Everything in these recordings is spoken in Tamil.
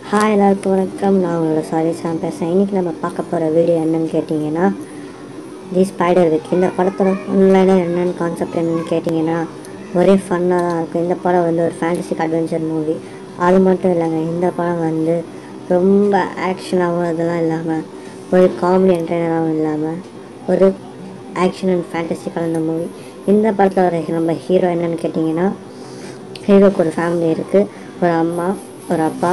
ஹாய் எல்லாருக்கும் வணக்கம் நான் உங்களோட சாரி சாம் பேசுகிறேன் இன்றைக்கி நம்ம பார்க்க போகிற வீடியோ என்னன்னு கேட்டிங்கன்னா தி ஸ்பைடர் விக் இந்த படத்தோட ஆன்லைனாக என்னென்னு கான்செப்ட் என்னன்னு கேட்டிங்கன்னா ஒரே ஃபன்னாக தான் இருக்கும் இந்த படம் வந்து ஒரு ஃபேண்டசிக் அட்வென்ச்சர் மூவி அது மட்டும் இல்லைங்க இந்த படம் வந்து ரொம்ப ஆக்ஷனாகவும் இதெல்லாம் இல்லாமல் ஒரு காமெடி என்டர்டைனராகவும் இல்லாமல் ஒரு ஆக்ஷன் அண்ட் ஃபேண்டசி கலந்த மூவி இந்த படத்தோட நம்ம ஹீரோ என்னன்னு கேட்டிங்கன்னா ஹீரோக்கு ஒரு ஃபேமிலி இருக்குது ஒரு அம்மா ஒரு அப்பா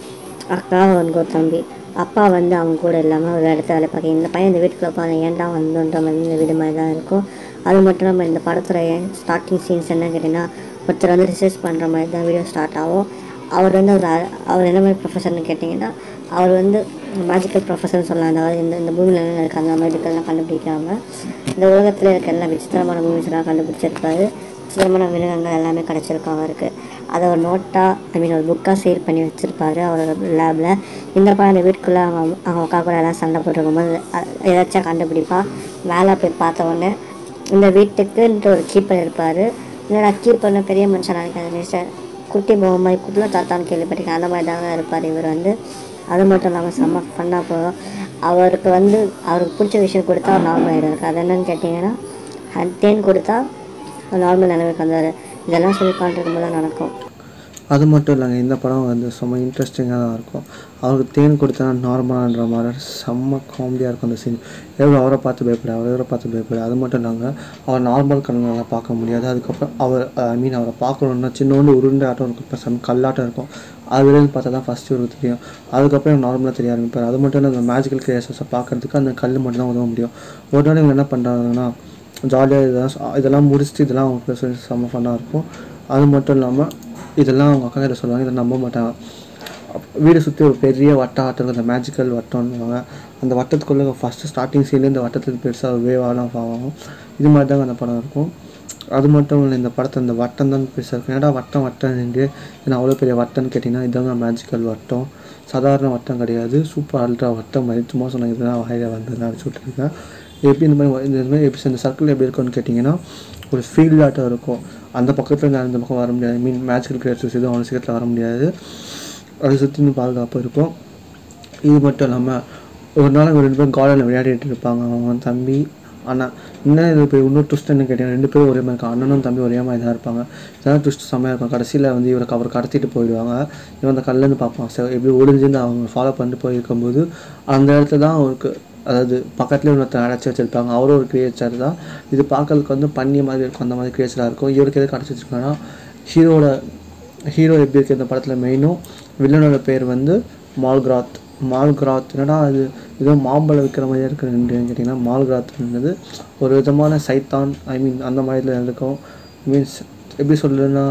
அக்கா அவனுக்கு ஒரு தம்பி அப்பா வந்து அவங்க கூட இல்லாமல் ஒரு இடத்துல வேலை பார்க்க இந்த பையன் இந்த வீட்டுக்குள்ள உட்காந்து ஏன்டா வந்தோன்ற மாதிரி இந்த வீடு மாதிரி தான் இருக்கும் அது மட்டும் இல்லாமல் இந்த படத்தோட ஸ்டார்டிங் சீன்ஸ் என்ன கேட்டிங்கன்னா ஒருத்தர் வந்து ரிசர்ச் பண்ணுற மாதிரி தான் வீடியோ ஸ்டார்ட் ஆகும் அவர் வந்து ஒரு அ- அவர் என்ன மாதிரி ப்ரொஃபஸர்னு கேட்டிங்கன்னா அவர் வந்து மேஜிக்கல் ப்ரொஃபஸர்னு சொல்லலாம் அதாவது இந்த இந்த பூமியில் என்ன இருக்க அந்த மெடிக்கல்லாம் கண்டுபிடிக்காம இந்த உலகத்தில் இருக்க எல்லா விசித்திரமான மூவிஸ்லாம் கண்டுபிடிச்சிருக்காரு விசித்திரமான மிருகங்கள் எல்லாமே கிடச்சிருக்கும் அவருக்கு அதை ஒரு நோட்டாக ஐ மீன் ஒரு புக்காக சேவ் பண்ணி வச்சுருப்பாரு அவரோட லேபில் இந்த படம் அந்த வீட்டுக்குள்ளே அவங்க அவங்க அக்கா கூட எல்லாம் சண்டை போட்டுருக்கும்போது அ- ஏதாச்சும் கண்டுபிடிப்பா மேலே போய் பார்த்த உடனே இந்த வீட்டுக்குன்ற ஒரு கீப்பர் இருப்பார் இல்லைடா கீப்பர்னு பெரிய மனுஷன் நினைக்காது மிஸ்டர் குட்டி பொம்மை குட்டில தாத்தான்னு கேள்விப்பட்டிருக்கேன் அந்த மாதிரி தாங்க இருப்பார் இவர் வந்து அது மட்டும் இல்லாமல் செம்ம ஃபன்னாக போகும் அவருக்கு வந்து அவருக்கு பிடிச்ச விஷயம் கொடுத்தா அவர் நார்மல் ஆகிடும் அது என்னன்னு கேட்டிங்கன்னா அஹ் தேன் கொடுத்தா நார்மல் நிலைமைக்கு வந்தார் இதெல்லாம் சொல்லி காண்ட்ருக்கும் போது நடக்கும் அது மட்டும் இல்லைங்க இந்த படம் வந்து செம்ம இன்ட்ரெஸ்டிங்காக தான் இருக்கும் அவருக்கு தேன் கொடுத்தா நார்மலான்ற மாதிரி செம்ம காமெடியாக இருக்கும் அந்த சீன் எவ்வளோ அவரை பார்த்து பயப்பட அவர் இவரை பார்த்து பயப்பட அது மட்டும் இல்லைங்க அவர் நார்மல் கண்களால் பார்க்க முடியாது அதுக்கப்புறம் அவர் ஐ மீன் அவரை பார்க்கணுன்னா சின்னோண்டு உருண்டை ஆட்டம் இருக்கும் இப்போ செம்ம கல்லாட்டம் இருக்கும் அதுலேருந்து பார்த்தா தான் ஃபஸ்ட்டு இவருக்கு தெரியும் அதுக்கப்புறம் நார்மலாக தெரிய ஆரம்பிப்பார் அது மட்டும் இல்லை அந்த மேஜிக்கல் கிரியேஷன்ஸை பார்க்கறதுக்கு அந்த கல் மட்டும் தான் உதவ முடியும் ஒரு நாள் இவங்க என்ன பண்ணுறாங்கன்னா ஜாலியாக இதெல்லாம் ச- இதெல்லாம் முடிச்சுட்டு இதெல்லாம் அவங்க பேச செம்ம ஃபன்னாக இருக்கும் அது மட்டும் இல்லாமல் இதெல்லாம் அவங்க அக்கா கிட்ட சொல்லுவாங்க இதை நம்ப மாட்டாங்க அப்ப வீடை சுற்றி ஒரு பெரிய வட்டம் ஆட்டம் இருக்கும், அந்த மேஜிக்கல் வட்டம்னுவாங்க அந்த வட்டத்துக்குள்ளே ஃபஸ்ட்டு ஸ்டார்டிங் சீன்லேயே இந்த வட்டத்துக்கு பெருசாக ஒரு வேவாலாம் ஆகும் இது மாதிரி தாங்க அந்த படம் இருக்கும் அது மட்டும் இல்லை இந்த படத்தை இந்த வட்டம் தான் பெருசாக இருக்கும் ஏன்னா வட்டம் வட்டம் நின்று ஏன்னா அவ்வளோ பெரிய வட்டம்னு கேட்டிங்கன்னா இதாங்க மேஜிக்கல் வட்டம் சாதாரண வட்டம் கிடையாது சூப்பர் அல்ட்ரா வட்டம் மாதிரி சும்மா சொன்னாங்க இதெல்லாம் வாயில வந்து அடிச்சு விட்ருக்கேன் எப்படி இந்த மாதிரி இந்த மாதிரி எப்படி இந்த சர்க்கிள் எப்படி இருக்கும்னு கேட்டிங்கன்னா ஒரு ஃபீல்ட் ஆட்டம் இருக்கும் அந்த பக்கத்தில் இந்த அந்த பக்கம் வர முடியாது மீன் மேஜிக்கல் கிரியேட்டர்ஸ் எதுவும் அவ்வளோ சீக்கிரத்தில் வர முடியாது அதை சுற்றி பாதுகாப்பு இருக்கும் இது மட்டும் இல்லாமல் ஒரு நாள் இவங்க ரெண்டு பேரும் கார்டனில் விளையாடிட்டு இருப்பாங்க அவன் தம்பி அண்ணன் என்ன இது இப்போ இன்னொரு ட்விஸ்ட் என்ன கேட்டீங்கன்னா ரெண்டு பேரும் ஒரே மாதிரி இருக்காங்க அண்ணனும் தம்பி ஒரே மாதிரி தான் இருப்பாங்க இதெல்லாம் ட்விஸ்ட் செம்மையாக இருக்கும் கடைசியில் வந்து இவருக்கு அவர் கடத்திட்டு போயிடுவாங்க இவன் அந்த கல்லேருந்து பார்ப்பான் சரி எப்படி ஒளிஞ்சிருந்து அவங்க ஃபாலோ பண்ணிட்டு போயிருக்கும்போது அந்த இடத்துல தான் அவருக்கு அதாவது பக்கத்துலேயே ஒருத்தர் அடைச்சி வச்சிருப்பாங்க அவரும் ஒரு கிரியேச்சர் தான் இது பார்க்கறதுக்கு வந்து பண்ணி மாதிரி இருக்கும் அந்த மாதிரி கிரியேச்சராக இருக்கும் இவருக்கு எதுக்கு அடைச்சி வச்சிருக்காங்கன்னா ஹீரோட ஹீரோ எப்படி இருக்கு இந்த படத்தில் மெயினும் வில்லனோட பேர் வந்து மால்கிராத் மால்கிராத் என்னடா அது ஏதோ மாம்பழம் விற்கிற மாதிரியே இருக்குன்னு கேட்டிங்கன்னா மால்கிராத்ன்றது ஒரு விதமான சைத்தான் ஐ மீன் அந்த மாதிரில இருக்கும் மீன்ஸ் எப்படி சொல்லுன்னா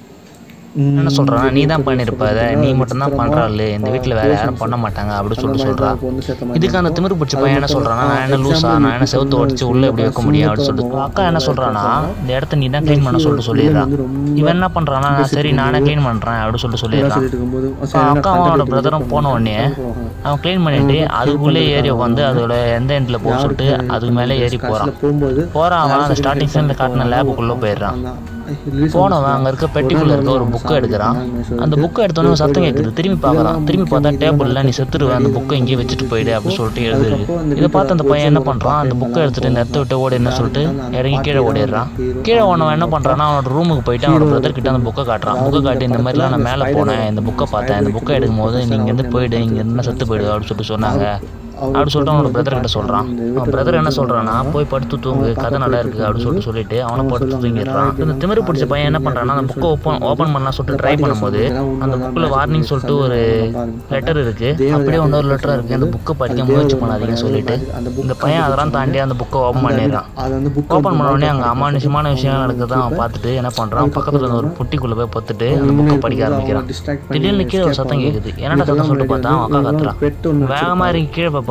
என்ன சொல்றான் நீ தான் பண்ணிருப்ப அதை நீ மட்டும் தான் பண்றாள் இந்த வீட்ல வேற யாரும் பண்ண மாட்டாங்க அப்படி சொல்லிட்டு சொல்றா இதுக்கு அந்த திமிரு பிடிச்ச பையன் என்ன சொல்றானா நான் என்ன லூசா நான் என்ன செவுத்து உடச்சு உள்ள எப்படி வைக்க முடியும் அப்படின்னு சொல்லிட்டு அக்கா என்ன சொல்றானா இந்த இடத்த நீ தான் க்ளீன் பண்ண சொல்லிட்டு சொல்லிடுறான் இவன் என்ன பண்றானா சரி நானே க்ளீன் பண்றேன் அப்படின்னு சொல்லிட்டு சொல்லிடுறான் சொல்லிட்டு இருக்கும்போது அப்ப அக்காவும் அவனோட பிரதரும் போன உடனே அவன் க்ளீன் பண்ணிட்டு அதுக்குள்ளே ஏறி உட்காந்து அதோட எந்த எண்ட்ல போக சொல்லிட்டு அதுக்கு மேலே ஏறி போறான் போகும்போது போறான் அவன் அந்த ஸ்டார்டிங் சீன்ல காட்டின லேபுக்குள்ள போயிடுறான் release போனவன் அங்க இருக்க பெட்டிக்குள்ள இருக்க ஒரு புக்கை எடுக்கிறான் அந்த புக்கை எடுத்தோன்னே ஒரு சத்தம் கேட்குது திரும்பி பார்க்கறான் திரும்பி பார்த்தா டேபிள்ல நீ செத்துருவ அந்த புக்கை இங்கேயே வச்சுட்டு போயிடு அப்படின்னு சொல்லிட்டு எழுதுருக்கு இதை பார்த்து அந்த பையன் என்ன பண்றான் அந்த புக்கை எடுத்துட்டு இந்த இடத்த விட்டு ஓடி என்ன சொல்லிட்டு இறங்கி கீழே ஓடிடுறான் கீழே ஓனவன் என்ன பண்றான்னா அவனோட ரூமுக்கு போயிட்டு அவனோட பிரதர் கிட்ட அந்த புக்கை காட்டுறான் புக்கை காட்டி இந்த மாதிரிலாம் நான் மேலே போனேன் இந்த புக்கை பார்த்தேன் இந்த புக்கை எடுக்கும் போது நீங்க இருந்து போயிடு இங்க இருந்து செத்து போயிடு அப்படின்னு சொல்லிட்டு சொன்னாங்க அப்படின்னு சொல்லிட்டு அவனோட பிரதர் கிட்ட சொல்றான் அவன் பிரதர் என்ன சொல்றான்னா போய் படுத்து தூங்கு கதை நல்லா இருக்கு அப்படின்னு சொல்லிட்டு சொல்லிட்டு அவனை படுத்து தூங்கிடுறான் இந்த திமிரு பிடிச்ச பையன் என்ன பண்றான்னா அந்த புக்கை ஓப்பன் ஓப்பன் பண்ணலாம் சொல்லிட்டு ட்ரை பண்ணும்போது அந்த புக்கில் வார்னிங் சொல்லிட்டு ஒரு லெட்டர் இருக்கு அப்படியே இன்னொரு லெட்டர் இருக்கு அந்த புக்கை படிக்க முயற்சி பண்ணாதீங்கன்னு சொல்லிட்டு இந்த பையன் அதெல்லாம் தாண்டி அந்த புக்கை ஓப்பன் பண்ணிடுறான் அது வந்து புக் ஓப்பன் பண்ண உடனே அங்கே அமானுஷமான விஷயம் நடக்குது அவன் பார்த்துட்டு என்ன பண்ணுறான் பக்கத்தில் இருந்த ஒரு புட்டிக்குள்ளே போய் பார்த்துட்டு அந்த புக்கை படிக்க ஆரம்பிக்கிறான் டிஸ்ட்ராக்ட் திடீர்னு கீழே ஒரு சத்தம் கேட்குது என்னடா சத்தம் சொல்லிட்டு பார்த்தா அவன் அக்கா கத்துறான் பெட் ஒன்று வேகமாக இறங்கி கீழே போய்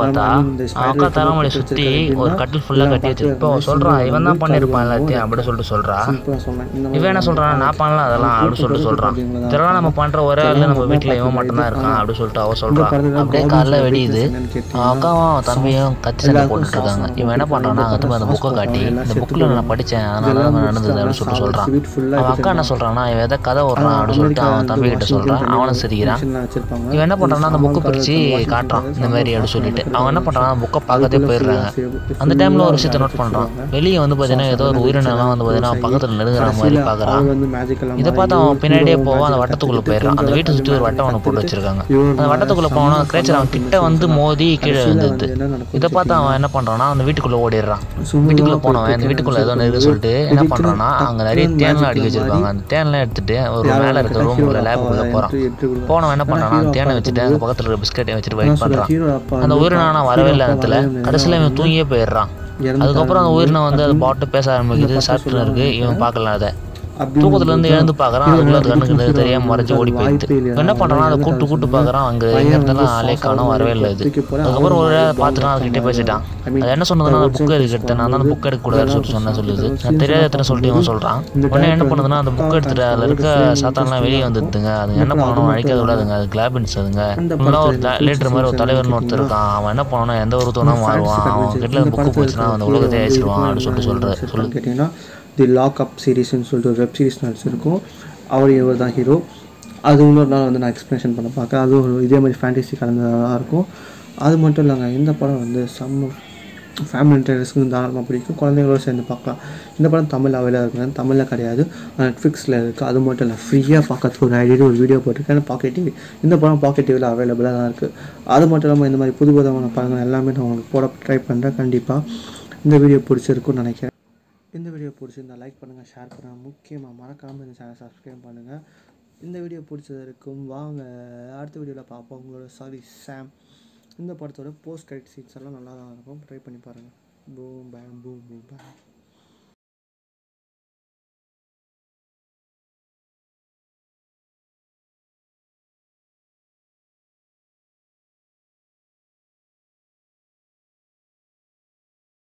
பார்த்தா அவன் அக்கா தலைமுறை சுற்றி ஒரு கட்டில் ஃபுல்லாக கட்டி வச்சிருக்கு இப்போ அவன் சொல்கிறான் இவன் தான் பண்ணியிருப்பான் எல்லாத்தையும் அப்படின்னு சொல்லிட்டு சொல்கிறா சிம்பிளாக சொன்னேன் இந்த மாதிரி இவன் என்ன சொல்கிறான் நான் பண்ணலாம் அதெல்லாம் அப்படின்னு சொல்லிட்டு சொல்கிறான் இதெல்லாம் நம்ம பண்ணுற ஒரே ஆள் நம்ம வீட்டில் இவன் மட்டும்தான் இருக்கான் அப்படின்னு சொல்லிட்டு அவன் சொல்கிறான் அப்படியே காலைல வெடியுது அவன் அக்காவும் அவன் தம்பியும் கத்தி சண்டை போட்டுட்டு இருக்காங்க இவன் என்ன பண்ணுறான்னா அங்கே போய் அந்த புக்கை காட்டி இந்த புக்கில் நான் படித்தேன் அதனால தான் நடந்தது அப்படின்னு சொல்லிட்டு சொல்கிறான் அவன் அக்கா என்ன சொல்கிறான்னா இவன் எதை கதை விட்றான் அப்படின்னு சொல்லிட்டு அவன் தம்பி கிட்ட சொல்கிறான் அவனும் சிரிக்கிறான் மிஷின்லாம் வச்சிருப்பாங்க இவன் என்ன பண்ணுறான்னா அந்த புக்கை பிரித்து காட்டுறான் இந்த மாதிரி அப்படின்னு சொல்லிட்டு அவன் என்ன பண்ணுறான் புக்கை பார்க்கத்தே போயிடுறாங்க அந்த டைமில் ஒரு விஷயத்தை நோட் பண்ணுறான் வெளியே வந்து பார்த்தீங்கன்னா ஏதோ ஒரு உயிரினம்லாம் வந்து பார்த்தீங்கன்னா பக்கத்தில் நெருங்குற மாதிரி பார்க்குறான் அவர் வந்து மேஜிக்கெல்லாம் இதை பார்த்து அவன் பின்னாடியே போவான் அந்த வட்டத்துக்குள்ளே போயிடுறான் அந்த வீட்டை சுற்றி ஒரு வட்டம் ஒன்று போட்டு வச்சிருக்காங்க அந்த வட்டத்துக்குள்ளே போனோம் அந்த கிரேச்சர் அவன் கிட்ட வந்து மோதி கீழே விழுந்தது என்ன நடக்கும் இதை பார்த்து அவன் என்ன பண்ணுறான்னா அந்த வீட்டுக்குள்ளே ஓடிடுறான் வீட்டுக்குள்ளே போனவன் அந்த வீட்டுக்குள்ளே ஏதோ இருக்கு சொல்லிட்டு என்ன பண்ணுறான்னா அங்கே நிறைய தேன்லாம் அடிக்க வச்சிருக்காங்க அந்த தேன்லாம் எடுத்துட்டு ஒரு மேலே இருக்க ரூமுக்குள்ள லேபுக்குள்ளே போகிறான் போனவன் என்ன பண்ணுறான்னா அந்த தேனை வச்சுட்டு அந்த பக்கத்தில் இருக்க பிஸ்கெட்டை வச்சுட்டு வெயிட் பண்ணுறான் ஹீரோ அப்பா அந்த உயிரினம் வரவே இல்லை இடத்துல கடைசியில் இவன் தூங்கியே போயிடுறான் அதுக்கப்புறம் அந்த உயிரினம் வந்து அது பாட்டு பேச ஆரம்பிக்குது சாப்பிட்டு இருக்கு இவன் பார்க்கலாம் அதை அப்படி தூக்கத்துல இருந்து எழுந்து பார்க்கறான் அதுக்குள்ள அது கண்ணுக்கு தெரியாம தெரியாம மறைஞ்சு ஓடி போயிடுது இவன் என்ன பண்றான் அதை கூப்பிட்டு கூப்பிட்டு பார்க்கறான் அங்க எங்க இருந்தெல்லாம் ஆளே காணோம் வரவே இல்லை இது அதுக்கப்புறம் ஒரு வேளை பார்த்துட்டான் அது கிட்டே பேசிட்டான் அது என்ன சொன்னதுன்னா அந்த புக் எதுக்கு எடுத்தேன் நான் தான் அந்த புக் எடுக்க கூடாதுன்னு சொல்லிட்டு சொன்னேன் சொல்லுது நான் தெரியாத எத்தனை சொல்லிட்டு இவன் சொல்றான் உடனே என்ன பண்ணுதுன்னா அந்த புக் எடுத்துட்டு அதுல இருக்க சாத்தான்லாம் வெளியே வந்துடுதுங்க அதுங்க என்ன பண்ணணும் அழிக்காத விடாதுங்க அது கிளாபின்ஸ் அதுங்க இவங்களாம் ஒரு லீடர் மாதிரி ஒரு தலைவர்னு ஒருத்தர் இருக்கான் அவன் என்ன பண்ணணும் எந்த ஒரு தூணா மாறுவான் அவன் கிட்ட புக்கு போச்சுன்னா அந்த உலகத்தை அழிச்சிருவான் அப்படின்னு சொல்லிட்டு சொல்ற சொல்லுன்னு கேட்டிங்கன்னா தி லாக் அப் சீரிஸ்னு சொல்லிட்டு ஒரு வெப் சீரிஸ் நடிச்சிருக்கும் அவர் இவர் தான் ஹீரோ அது இன்னொரு நாள் வந்து நான் எக்ஸ்பிளேஷன் பண்ண பார்க்க அது ஒரு இதே மாதிரி ஃபேண்டசி கலந்ததாக இருக்கும் அது மட்டும் இல்லைங்க இந்த படம் வந்து செம்ம ஃபேமிலி இன்டர்வியூஸ்க்கு தாராளமாக பிடிக்கும் குழந்தைங்களோட சேர்ந்து பார்க்கலாம் இந்த படம் தமிழ் அவைலாக இருக்குங்க தமிழில் கிடையாது நெட்ஃப்ளிக்ஸில் இருக்குது அது மட்டும் இல்லை ஃப்ரீயாக பார்க்கறதுக்கு ஒரு ஐடியா ஒரு வீடியோ போட்டிருக்கேன் பாக்கெட் டிவி இந்த படம் பாக்கெட் டிவியில் அவைலபிளாக தான் இருக்குது அது மட்டும் இல்லாமல் இந்த மாதிரி புது விதமான படங்கள் எல்லாமே நான் உங்களுக்கு போட ட்ரை பண்ணுறேன் கண்டிப்பாக இந்த வீடியோ பிடிச்சிருக்குன்னு நினைக்கிறேன் இந்த வீடியோ பிடிச்சிருந்தா லைக் பண்ணுங்கள் ஷேர் பண்ணுங்கள் முக்கியமாக மறக்காமல் இந்த சேனல் சப்ஸ்கிரைப் பண்ணுங்கள் இந்த வீடியோ பிடிச்சதற்கும் வாங்க அடுத்த வீடியோவில் பார்ப்போம் உங்களோட சாரி சாம் இந்த படத்தோட போஸ்ட் கிரெடிட் சீட்ஸ் எல்லாம் நல்லா தான் இருக்கும் ட்ரை பண்ணி பாருங்கள் பூம் பேம் பூம் பூம் பேம்